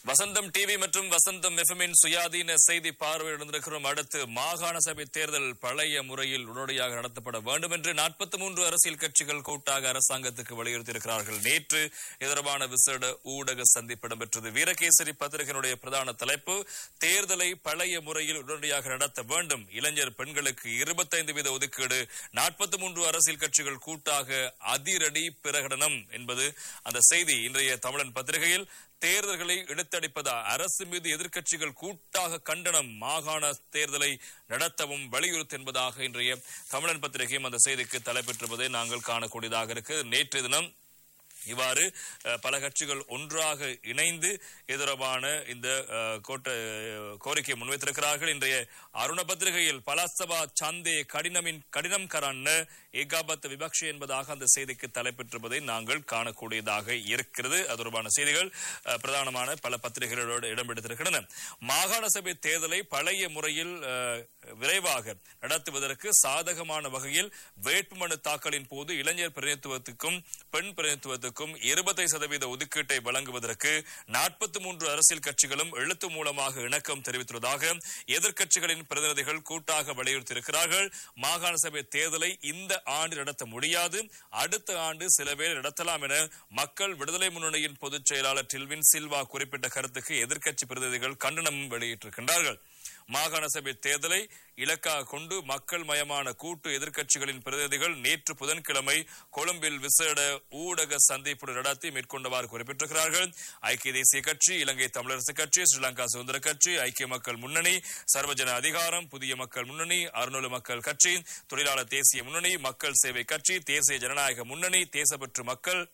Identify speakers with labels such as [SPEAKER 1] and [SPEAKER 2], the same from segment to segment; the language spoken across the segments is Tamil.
[SPEAKER 1] வசந்தம் டிவி மற்றும் வசந்தம் எஃப்எம்மின் சுயாதீன செய்தி பார்வையிடந்திருக்கிறோம் அடுத்து மாகாண சபை தேர்தல் பழைய முறையில் உடனடியாக நடத்தப்பட வேண்டும் என்று நாற்பத்தி மூன்று அரசியல் கட்சிகள் கூட்டாக அரசாங்கத்துக்கு வலியுறுத்தியிருக்கிறார்கள் நேற்று இது தொடர்பான விசேட ஊடக சந்திப்பு இடம்பெற்றது வீரகேசரி பத்திரிகையினுடைய பிரதான தலைப்பு தேர்தலை பழைய முறையில் உடனடியாக நடத்த வேண்டும் இளைஞர் பெண்களுக்கு இருபத்தைந்து வீத ஒதுக்கீடு நாற்பத்தி மூன்று அரசியல் கட்சிகள் கூட்டாக அதிரடி பிரகடனம் என்பது அந்த செய்தி இன்றைய தமிழன் பத்திரிகையில் தேர்தல்களை இழுத்தடிப்பதா அரசு மீது எதிர்க்கட்சிகள் கூட்டாக கண்டனம் மாகாண தேர்தலை நடத்தவும் வலியுறுத்து என்பதாக இன்றைய தமிழன் பத்திரிகையும் அந்த செய்திக்கு தலைப்பெற்றிருப்பதை நாங்கள் காணக்கூடியதாக இருக்கு நேற்று தினம் இவ்வாறு அஹ், பல கட்சிகள் ஒன்றாக இணைந்து இது தொடர்பான இந்த அஹ், கோட்ட அஹ், கோரிக்கையை முன்வைத்திருக்கிறார்கள் இன்றைய அருண பத்திரிகையில் பலாஸ்தபா சந்தே கடினமின் கடினம் கரான ஏகாபத்த விபக்ஷ என்பதாக அந்த செய்திக்கு தலைப்பெற்றிருப்பதை நாங்கள் காணக்கூடியதாக இருக்கிறது அது தொடர்பான செய்திகள் அஹ், பிரதானமான பல பத்திரிகைகளோடு இடம் பிடித்திருக்கின்றன மாகாண சபை தேர்தலை பழைய முறையில் அஹ், விரைவாக நடத்துவதற்கு சாதகமான வகையில் வேட்புமனு தாக்கலின் போது இளைஞர் பிரதிநிதித்துவத்துக்கும் பெண் பிரதிநிதித்துவத்துக்கும் இருபத்தை சதவீத ஒதுக்கீட்டை வழங்குவதற்கு நாற்பத்தி மூன்று அரசியல் கட்சிகளும் எழுத்து மூலமாக இணக்கம் தெரிவித்துள்ளதாக எதிர்க்கட்சிகளின் பிரதிநிதிகள் கூட்டாக வலியுறுத்தியிருக்கிறார்கள் மாகாண சபை தேர்தலை இந்த ஆண்டு நடத்த முடியாது அடுத்த ஆண்டு சில பேர் நடத்தலாம் என மக்கள் விடுதலை முன்னணியின் பொதுச் செயலாளர் டில்வின் சில்வா குறிப்பிட்ட கருத்துக்கு எதிர்க்கட்சி பிரதிநிதிகள் கண்டனம் வெளியிட்டிருக்கின்றார்கள் மாகாண சபை தேர்தலை இலக்காக கொண்டு மக்கள் மயமான கூட்டு எதிர்க்கட்சிகளின் பிரதிநிதிகள் நேற்று புதன்கிழமை கொழும்பில் விசேட ஊடக சந்திப்பு நடத்தி மேற்கொண்டவாறு குறிப்பிட்டிருக்கிறார்கள் ஐக்கிய தேசிய கட்சி இலங்கை தமிழரசு கட்சி ஸ்ரீலங்கா சுதந்திர கட்சி ஐக்கிய மக்கள் முன்னணி சர்வஜன அதிகாரம் புதிய மக்கள் முன்னணி அருணொலு மக்கள் கட்சி தொழிலாளர் தேசிய முன்னணி மக்கள் சேவை கட்சி தேசிய ஜனநாயக முன்னணி தேசப்பற்று மக்கள்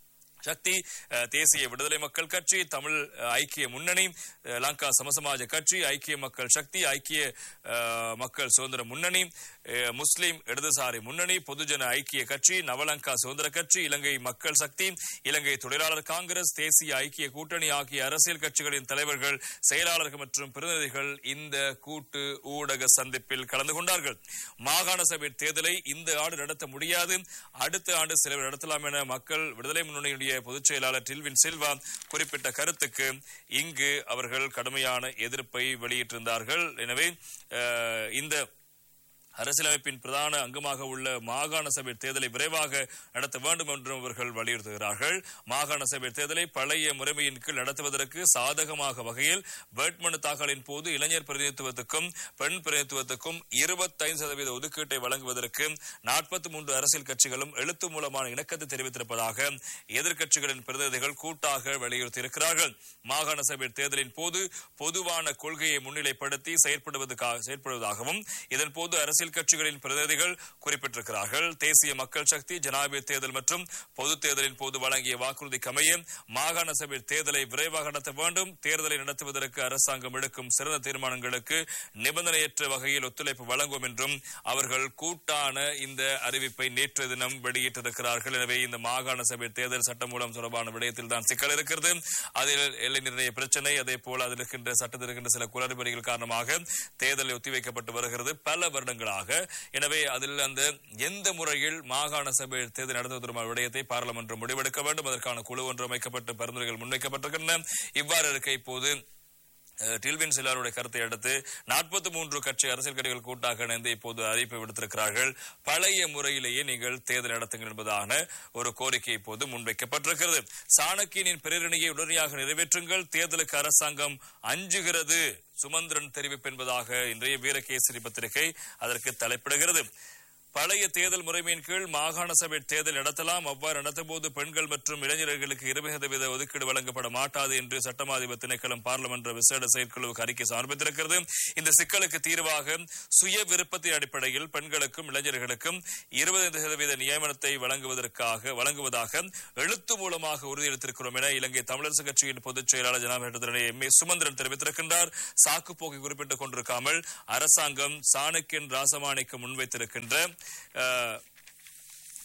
[SPEAKER 1] சக்தி அஹ், தேசிய விடுதலை மக்கள் கட்சி தமிழ் அஹ், ஐக்கிய முன்னணி அஹ், லங்கா சமசமாஜ கட்சி ஐக்கிய மக்கள் சக்தி ஐக்கிய அஹ், மக்கள் சுதந்திர முன்னணி அஹ், முஸ்லிம் இடதுசாரி முன்னணி பொதுஜன ஐக்கிய கட்சி நவலங்கா சுதந்திர கட்சி இலங்கை மக்கள் சக்தி இலங்கை தொழிலாளர் காங்கிரஸ் தேசிய ஐக்கிய கூட்டணி ஆகிய அரசியல் கட்சிகளின் தலைவர்கள் செயலாளர்கள் மற்றும் பிரதிநிதிகள் இந்த கூட்டு ஊடக சந்திப்பில் கலந்து கொண்டார்கள் மாகாண சபை தேர்தலை இந்த ஆண்டு நடத்த முடியாது அடுத்த ஆண்டு சில நடத்தலாம் என மக்கள் விடுதலை முன்னணியுடைய பொதுச் செயலாளர் டில்வின் சில்வா குறிப்பிட்ட கருத்துக்கு இங்கு அவர்கள் கடுமையான எதிர்ப்பை வெளியிட்டிருந்தார்கள் எனவே அஹ், இந்த அரசியலமைப்பின் பிரதான அங்கமாக உள்ள மாகாண சபை தேர்தலை விரைவாக நடத்த வேண்டும் என்றும் அவர்கள் வலியுறுத்துகிறார்கள் மாகாண சபை தேர்தலை பழைய முறைமையின் கீழ் நடத்துவதற்கு சாதகமாக வகையில் வேட்புமனு தாக்கலின் போது இளைஞர் பிரதிநிதித்துவத்துக்கும் பெண் பிரதிநிதித்துவத்துக்கும் இருபத்தைந்து சதவீத ஒதுக்கீட்டை வழங்குவதற்கு நாற்பத்தி மூன்று அரசியல் கட்சிகளும் எழுத்து மூலமான இணக்கத்தை தெரிவித்திருப்பதாக எதிர்க்கட்சிகளின் பிரதிநிதிகள் கூட்டாக வலியுறுத்தியிருக்கிறார்கள் மாகாண சபை தேர்தலின் போது பொதுவான கொள்கையை முன்னிலைப்படுத்தி செயற்படுவதற்காக செயற்படுவதாகவும் இதன் போது அரசியல் கட்சிகளின் பிரதிநிதிகள் குறிப்பிட்டிருக்கிறார்கள் தேசிய மக்கள் சக்தி ஜனாதிபதி தேர்தல் மற்றும் பொது தேர்தலின் போது வழங்கிய வாக்குறுதிக்கு அமைய மாகாண சபை தேர்தலை விரைவாக நடத்த வேண்டும் தேர்தலை நடத்துவதற்கு அரசாங்கம் எடுக்கும் சிறந்த தீர்மானங்களுக்கு நிபந்தனையற்ற வகையில் ஒத்துழைப்பு வழங்கும் என்றும் அவர்கள் கூட்டான இந்த அறிவிப்பை நேற்று தினம் வெளியிட்டிருக்கிறார்கள் எனவே இந்த மாகாண சபை தேர்தல் சட்டம் மூலம் தொடர்பான விடயத்தில் தான் சிக்கல் இருக்கிறது அதில் எல்லை நிர்ணய பிரச்சனை அதே போல அதில் இருக்கின்ற சட்டத்தில் இருக்கின்ற சில குளறுபடிகள் காரணமாக தேர்தல் ஒத்திவைக்கப்பட்டு வருகிறது பல வருடங்களாக எனவே அதில் அந்த எந்த முறையில் மாகாண சபை தேர்தல் நடத்துவது தொடர்பான விடயத்தை பாராளுமன்றம் முடிவெடுக்க வேண்டும் அதற்கான குழு ஒன்று அமைக்கப்பட்டு பரிந்துரைகள் முன்வைக்கப்பட்டிருக்கின்றன இவ்வாறு இருக்க இப்போது அஹ், டில்வின் சிலாருடைய கருத்தை அடுத்து நாற்பத்தி மூன்று கட்சி அரசியல் கட்சிகள் கூட்டாக இணைந்து இப்போது அறிவிப்பு விடுத்திருக்கிறார்கள் பழைய முறையிலேயே நீங்கள் தேர்தல் நடத்துங்கள் என்பதான ஒரு கோரிக்கை இப்போது முன்வைக்கப்பட்டிருக்கிறது சாணக்கியனின் பிரேரணையை உடனடியாக நிறைவேற்றுங்கள் தேர்தலுக்கு அரசாங்கம் அஞ்சுகிறது சுமந்திரன் தெரிவிப்பு என்பதாக இன்றைய வீரகேசரி பத்திரிகை அதற்கு தலைப்பிடுகிறது பழைய தேர்தல் முறைமையின் கீழ் மாகாண சபை தேர்தல் நடத்தலாம் அவ்வாறு நடத்தபோது பெண்கள் மற்றும் இளைஞர்களுக்கு இருபது சதவீத ஒதுக்கீடு வழங்கப்பட மாட்டாது என்று சட்டமாதிப திணைக்களம் பாராளுமன்ற விசேட செயற்குழுவுக்கு அறிக்கை சமர்ப்பித்திருக்கிறது இந்த சிக்கலுக்கு தீர்வாக சுய விருப்பத்தின் அடிப்படையில் பெண்களுக்கும் இளைஞர்களுக்கும் இருபது சதவீத நியமனத்தை வழங்குவதற்காக வழங்குவதாக எழுத்து மூலமாக உறுதியளித்திருக்கிறோம் என இலங்கை தமிழரசு கட்சியின் பொதுச் செயலாளர் ஜனாதிபதி எம் ஏ சுமந்திரன் தெரிவித்திருக்கின்றார் சாக்குப்போக்கை குறிப்பிட்டுக் கொண்டிருக்காமல் அரசாங்கம் சாணக்கியன் ராசமாணிக்கு முன்வைத்திருக்கின்ற அஹ்,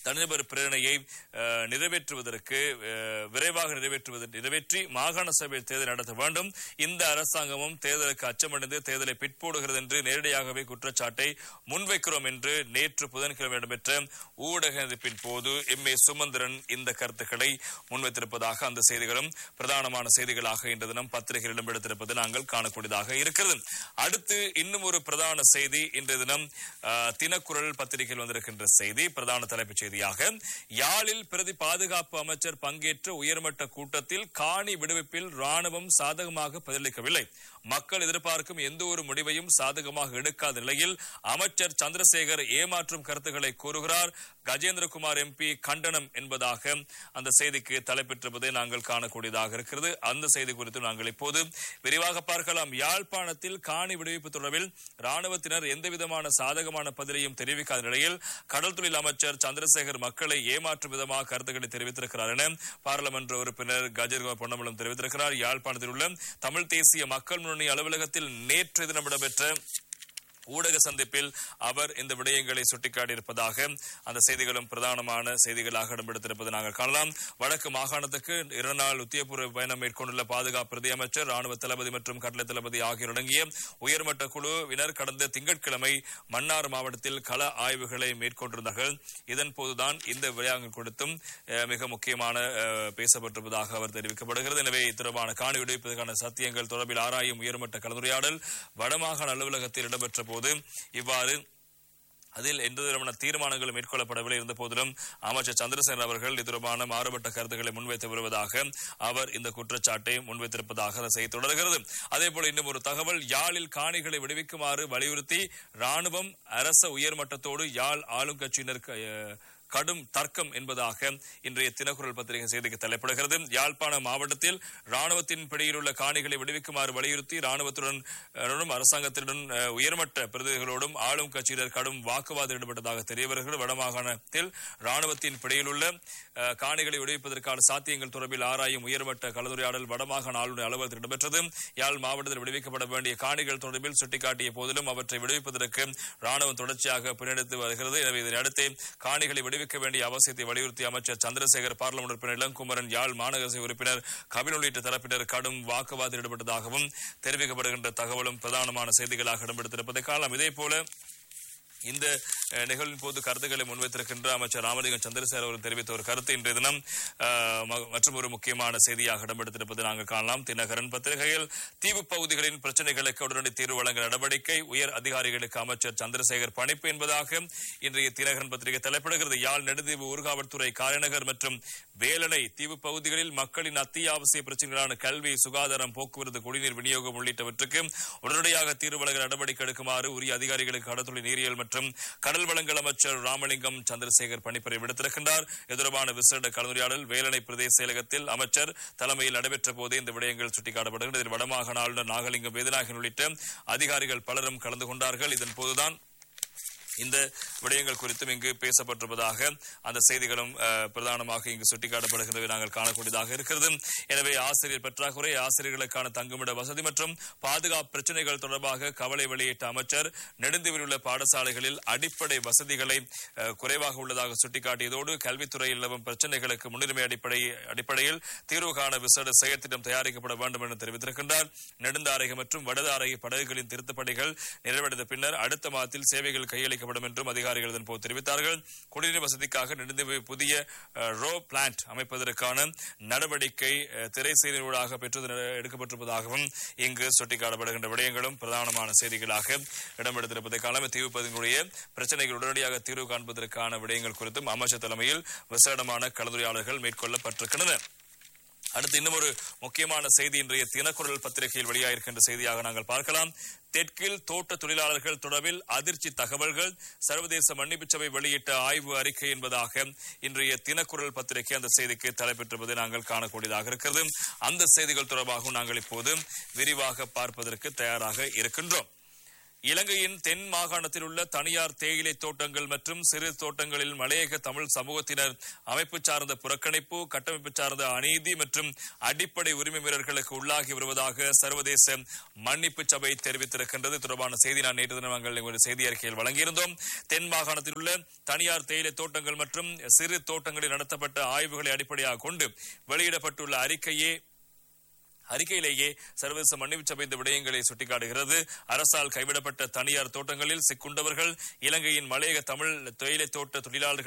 [SPEAKER 1] தனிநபர் பிரேரணையை அஹ், நிறைவேற்றுவதற்கு அஹ், விரைவாக நிறைவேற்றுவதற்கு நிறைவேற்றி மாகாண சபை தேர்தல் நடத்த வேண்டும் இந்த அரசாங்கமும் தேர்தலுக்கு அச்சமடைந்து தேர்தலை பிற்போடுகிறது என்று நேரடியாகவே குற்றச்சாட்டை முன்வைக்கிறோம் என்று நேற்று புதன்கிழமை இடம்பெற்ற ஊடக எதிர்ப்பின் போது எம் ஏ சுமந்திரன் இந்த கருத்துக்களை முன்வைத்திருப்பதாக அந்த செய்திகளும் பிரதானமான செய்திகளாக இன்று தினம் பத்திரிகையில் இடம்பெடுத்திருப்பது நாங்கள் காணக்கூடியதாக இருக்கிறது அடுத்து இன்னும் ஒரு பிரதான செய்தி இன்றைய தினம் அஹ், தினக்குரல் பத்திரிகையில் வந்திருக்கின்ற செய்தி பிரதான தலைப்புச் செய்தியாக யாழில் பிரதி பாதுகாப்பு அமைச்சர் பங்கேற்ற உயர்மட்ட கூட்டத்தில் காணி விடுவிப்பில் ராணுவம் சாதகமாக பதிலளிக்கவில்லை மக்கள் எதிர்பார்க்கும் எந்த ஒரு முடிவையும் சாதகமாக எடுக்காத நிலையில் அமைச்சர் சந்திரசேகர் ஏமாற்றும் கருத்துக்களை கூறுகிறார் கஜேந்திரகுமார் எம்பி கண்டனம் என்பதாக அந்த செய்திக்கு தலைப்பெற்றிருப்பதை நாங்கள் காணக்கூடியதாக இருக்கிறது அந்த செய்தி குறித்து நாங்கள் இப்போது விரிவாக பார்க்கலாம் யாழ்ப்பாணத்தில் காணி விடுவிப்பு தொடர்பில் ராணுவத்தினர் எந்தவிதமான சாதகமான பதிலையும் தெரிவிக்காத நிலையில் கடல் தொழில் அமைச்சர் சந்திரசேகர் மக்களை ஏமாற்றும் விதமாக கருத்துக்களை தெரிவித்திருக்கிறார் என பாராளுமன்ற உறுப்பினர் கஜேந்திரகுமார் பொன்னம்பலம் தெரிவித்திருக்கிறார் யாழ்ப்பாணத்தில் உள்ள தமிழ் தேசிய மக்கள் முன்னணி அலுவலகத்தில் நேற்று தினம் இடம்பெற்ற ஊடக சந்திப்பில் அவர் இந்த விடயங்களை சுட்டிக்காட்டியிருப்பதாக அந்த செய்திகளும் பிரதானமான செய்திகளாக இடம்பெடுத்திருப்பதை நாங்கள் காணலாம் வடக்கு மாகாணத்துக்கு இரண்டு நாள் உத்தியபூர்வ பயணம் மேற்கொண்டுள்ள பாதுகாப்பு பிரதி அமைச்சர் ராணுவ தளபதி மற்றும் கடலை தளபதி ஆகியோர் அடங்கிய உயர்மட்ட குழுவினர் கடந்த திங்கட்கிழமை மன்னார் மாவட்டத்தில் கள ஆய்வுகளை மேற்கொண்டிருந்தார்கள் இதன் போதுதான் இந்த விடயங்கள் குறித்தும் அஹ், மிக முக்கியமான அஹ், பேசப்பட்டிருப்பதாக அவர் தெரிவிக்கப்படுகிறது எனவே இத்தொடர்பான காணி விடுவிப்பதற்கான சத்தியங்கள் தொடர்பில் ஆராயும் உயர்மட்ட கலந்துரையாடல் வடமாகாண அலுவலகத்தில் இடம்பெற்ற போது இவ்வாறு அதில் எந்த விதமான தீர்மானங்களும் மேற்கொள்ளப்படவில்லை இருந்த போதிலும் அமைச்சர் சந்திரசேகர் அவர்கள் இது தொடர்பான மாறுபட்ட கருத்துக்களை முன்வைத்து வருவதாக அவர் இந்த குற்றச்சாட்டை முன்வைத்திருப்பதாக அந்த செய்தி தொடர்கிறது அதேபோல இன்னும் ஒரு தகவல் யாழில் காணிகளை விடுவிக்குமாறு வலியுறுத்தி ராணுவம் அரச உயர்மட்டத்தோடு யாழ் ஆளும் கட்சியினர் க- அஹ், கடும் தர்க்கம் என்பதாக இன்றைய தினக்குரல் பத்திரிகை செய்திக்கு தலைப்படுகிறது யாழ்ப்பாண மாவட்டத்தில் ராணுவத்தின் பிடியில் உள்ள காணிகளை விடுவிக்குமாறு வலியுறுத்தி ராணுவத்துடன் அஹ், அரசாங்கத்துடன் அஹ், உயர்மட்ட பிரதிநிதிகளோடும் ஆளும் கட்சியினர் கடும் வாக்குவாதம் ஈடுபட்டதாக தெரிய வருகிறது வடமாகாணத்தில் ராணுவத்தின் பிடியில் உள்ள அஹ், காணிகளை விடுவிப்பதற்கான சாத்தியங்கள் தொடர்பில் ஆராயும் உயர்மட்ட கலந்துரையாடல் வடமாகாண ஆளுநர் அலுவலகத்தில் இடம்பெற்றது யாழ் மாவட்டத்தில் விடுவிக்கப்பட வேண்டிய காணிகள் தொடர்பில் சுட்டிக்காட்டிய போதிலும் அவற்றை விடுவிப்பதற்கு ராணுவம் தொடர்ச்சியாக பின்னெடுத்து வருகிறது எனவே இதனை அடுத்து காணிகளை விடுவிக்க வேண்டிய அவசியத்தை வலியுறுத்திய அமைச்சர் சந்திரசேகர் பார்லமெண்ட் உறுப்பினர் இளங்குமரன் யாழ் மாநகர சபை உறுப்பினர் கபில் உள்ளிட்ட தரப்பினர் கடும் வாக்குவாதத்தில் ஈடுபட்டதாகவும் தெரிவிக்கப்படுகின்ற தகவலும் பிரதானமான செய்திகளாக இடம்பெடுத்திருப்பதை காணலாம் இதே போல இந்த அஹ், நிகழ்வின் போது கருத்துக்களை முன்வைத்திருக்கின்ற அமைச்சர் ராமலிங்கம் சந்திரசேகர் அவர்கள் தெரிவித்த ஒரு கருத்து இன்றைய தினம் அஹ், ம- மற்றும் ஒரு முக்கியமான செய்தியாக இடம்பெடுத்திருப்பதை நாங்கள் காணலாம் தினகரன் பத்திரிகையில் தீவு பகுதிகளின் பிரச்சனைகளுக்கு உடனடி தீர்வு வழங்க நடவடிக்கை உயர் அதிகாரிகளுக்கு அமைச்சர் சந்திரசேகர் பணிப்பு என்பதாக இன்றைய தினகரன் பத்திரிகை தலைப்பிடுகிறது யாழ் நெடுந்தீவு ஊர்காவல்துறை காரைநகர் மற்றும் வேலனை தீவு பகுதிகளில் மக்களின் அத்தியாவசிய பிரச்சனைகளான கல்வி சுகாதாரம் போக்குவரத்து குடிநீர் விநியோகம் உள்ளிட்டவற்றுக்கு உடனடியாக தீர்வு வழங்க நடவடிக்கை எடுக்குமாறு உரிய அதிகாரிகளுக்கு கடற்தொழில் நீரியல் மற்றும் கடல் வளங்கள் அமைச்சர் ராமலிங்கம் சந்திரசேகர் பணிப்புரை விடுத்திருக்கின்றார் இது தொடர்பான விசேட கலந்துரையாடல் வேலனை பிரதேச செயலகத்தில் அமைச்சர் தலைமையில் நடைபெற்ற போதே இந்த விடயங்கள் சுட்டிக்காட்டப்படுகிறது இதில் வடமாகாண ஆளுநர் நாகலிங்கம் வேதநாயகன் உள்ளிட்ட அதிகாரிகள் பலரும் கலந்து கொண்டார்கள் இதன் போதுதான் இந்த விடயங்கள் குறித்தும் இங்கு பேசப்பட்டிருப்பதாக அந்த செய்திகளும் அஹ், பிரதானமாக இங்கு சுட்டிக்காட்டப்படுகின்றவை நாங்கள் காணக்கூடியதாக இருக்கிறது எனவே ஆசிரியர் பற்றாக்குறை ஆசிரியர்களுக்கான தங்குமிட வசதி மற்றும் பாதுகாப்பு பிரச்சனைகள் தொடர்பாக கவலை வெளியிட்ட அமைச்சர் நெடுந்தீவில் உள்ள பாடசாலைகளில் அடிப்படை வசதிகளை அஹ், குறைவாக உள்ளதாக சுட்டிக்காட்டியதோடு கல்வித்துறையில் நிலவும் பிரச்சனைகளுக்கு முன்னுரிமை அடிப்படை அடிப்படையில் தீர்வு காண விசேட செயற்திட்டம் தயாரிக்கப்பட வேண்டும் என தெரிவித்திருக்கின்றார் நெடுந்தாரக மற்றும் வடதாரக படகுகளின் திருத்தப் பணிகள் நிறைவடைந்த பின்னர் அடுத்த மாதத்தில் சேவைகள் கையளிக்கப்படும் என்றும் அதிகாரிகள் இதன்போது தெரிவித்தார்கள் குடிநீர் வசதிக்காக நெடுந்தீவு புதிய அஹ், ரோ பிளான்ட் அமைப்பதற்கான நடவடிக்கை அஹ், திரைசீரினூடாக பெற்று எடுக்கப்பட்டிருப்பதாகவும் இங்கு சுட்டிக்காட்டப்படுகின்ற விடயங்களும் பிரதானமான செய்திகளாக இடம்பெடுத்திருப்பதை காலம் தீவு பகுதியினுடைய பிரச்சனைகள் உடனடியாக தீர்வு காண்பதற்கான விடயங்கள் குறித்தும் அமைச்சர் தலைமையில் விசேடமான கலந்துரையாடல்கள் மேற்கொள்ளப்பட்டிருக்கின்றன அடுத்து இன்னும் ஒரு முக்கியமான செய்தி இன்றைய தினக்குரல் பத்திரிகையில் வெளியாகிருக்கின்ற செய்தியாக நாங்கள் பார்க்கலாம் தெற்கில் தோட்ட தொழிலாளர்கள் தொடர்பில் அதிர்ச்சி தகவல்கள் சர்வதேச மன்னிப்பு சபை வெளியிட்ட ஆய்வு அறிக்கை என்பதாக இன்றைய தினக்குரல் பத்திரிகை அந்த செய்திக்கு தலைப்பெற்றிருப்பதை நாங்கள் காணக்கூடியதாக இருக்கிறது அந்த செய்திகள் தொடர்பாகவும் நாங்கள் இப்போது விரிவாக பார்ப்பதற்கு தயாராக இருக்கின்றோம் இலங்கையின் தென் மாகாணத்தில் உள்ள தனியார் தேயிலை தோட்டங்கள் மற்றும் சிறு தோட்டங்களில் மலையக தமிழ் சமூகத்தினர் அமைப்பு சார்ந்த புறக்கணிப்பு கட்டமைப்பு சார்ந்த அநீதி மற்றும் அடிப்படை உரிமை மீறல்களுக்கு உள்ளாகி வருவதாக சர்வதேச மன்னிப்பு சபை தெரிவித்திருக்கின்றது தொடர்பான செய்தி நான் நேற்று தினம் நாங்கள் ஒரு செய்தி அறிக்கையில் வழங்கியிருந்தோம் தென் மாகாணத்தில் உள்ள தனியார் தேயிலை தோட்டங்கள் மற்றும் சிறு தோட்டங்களில் நடத்தப்பட்ட ஆய்வுகளை அடிப்படையாக கொண்டு வெளியிடப்பட்டுள்ள அறிக்கையே அறிக்கையிலேயே சர்வதேச மன்னிப்பு சபை இந்த விடயங்களை சுட்டிக்காட்டுகிறது அரசால் கைவிடப்பட்ட தனியார் தோட்டங்களில் சிக்குண்டவர்கள் இலங்கையின் மலையக தமிழ் தேயிலை தோட்ட தொழிலாளர்கள்